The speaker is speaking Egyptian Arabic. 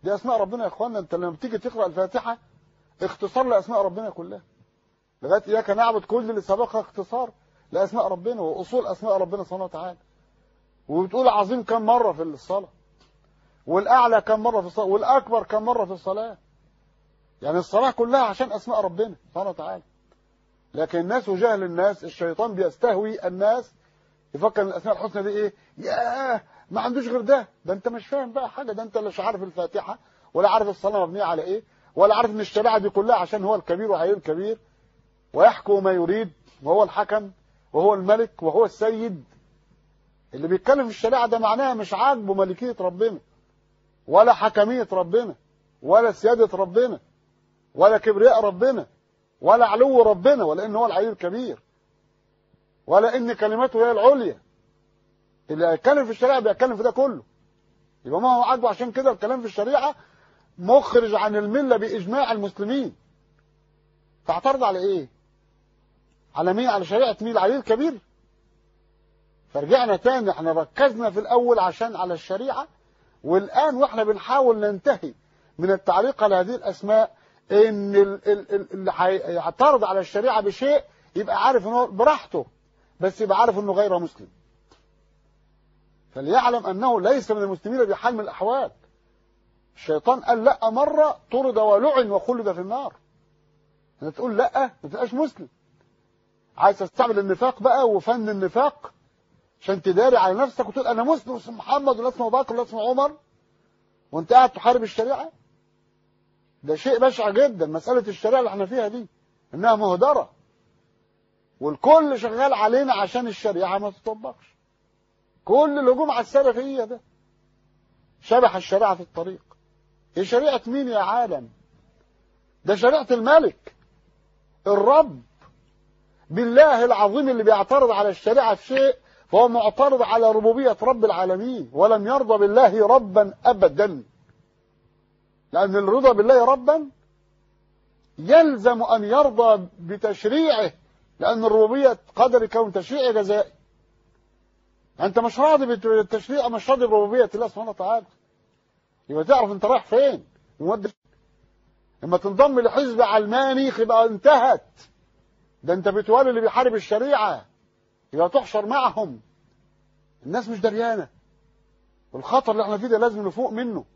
دي اسماء ربنا يا اخوانا انت لما بتيجي تقرا الفاتحه اختصار لاسماء ربنا كلها لغايه اياك نعبد كل اللي سبقها اختصار لاسماء ربنا واصول اسماء ربنا سبحانه وتعالى وبتقول عظيم كم مره في الصلاه والاعلى كم مره في الصلاه والاكبر كم مره في الصلاه يعني الصلاه كلها عشان اسماء ربنا سبحانه وتعالى لكن الناس وجهل الناس الشيطان بيستهوي الناس يفكر ان الاسماء الحسنى دي ايه ياه ما عندوش غير ده ده انت مش فاهم بقى حاجه ده انت مش عارف الفاتحه ولا عارف الصلاه مبنيه على ايه ولا عارف ان الشريعه دي كلها عشان هو الكبير وعليه الكبير ويحكم ما يريد وهو الحكم وهو الملك وهو السيد اللي بيتكلم في الشريعه ده معناها مش عاجبه ملكيه ربنا ولا حكميه ربنا ولا سياده ربنا ولا كبرياء ربنا ولا علو ربنا ولا ان هو العلي الكبير ولا ان كلمته هي العليا اللي هيتكلم في الشريعه بيتكلم في ده كله يبقى ما هو عاجبه عشان كده الكلام في الشريعه مخرج عن المله باجماع المسلمين تعترض على ايه على مين على شريعه مين العلي الكبير فرجعنا تاني احنا ركزنا في الاول عشان على الشريعه والان واحنا بنحاول ننتهي من التعليق على هذه الاسماء ان ال- ال- ال- اللي هيعترض على الشريعه بشيء يبقى عارف ان هو براحته بس يبقى عارف انه غير مسلم فليعلم انه ليس من المسلمين بحال من الاحوال الشيطان قال لا مره طرد ولعن وخلد في النار انت تقول لا ما تبقاش مسلم عايز تستعمل النفاق بقى وفن النفاق عشان تداري على نفسك وتقول انا مسلم اسمه محمد ولا اسمه بكر ولا اسمه عمر وانت قاعد تحارب الشريعه ده شيء بشع جدا مساله الشريعه اللي احنا فيها دي انها مهدره والكل شغال علينا عشان الشريعه ما تطبقش كل الهجوم على السلفيه ده شبح الشريعه في الطريق هي شريعه مين يا عالم ده شريعه الملك الرب بالله العظيم اللي بيعترض على الشريعه في شيء فهو معترض على ربوبيه رب العالمين ولم يرضى بالله ربا ابدا لان الرضا بالله ربا يلزم ان يرضى بتشريعه لان الربوبيه قدر كون تشريع جزائي انت مش راضي بالتشريع مش راضي بربوبيه الله سبحانه وتعالى يبقى تعرف انت رايح فين ومودي لما تنضم لحزب علماني يبقى انتهت ده انت بتوالي اللي بيحارب الشريعه يبقى تحشر معهم الناس مش دريانه والخطر اللي احنا فيه ده لازم نفوق منه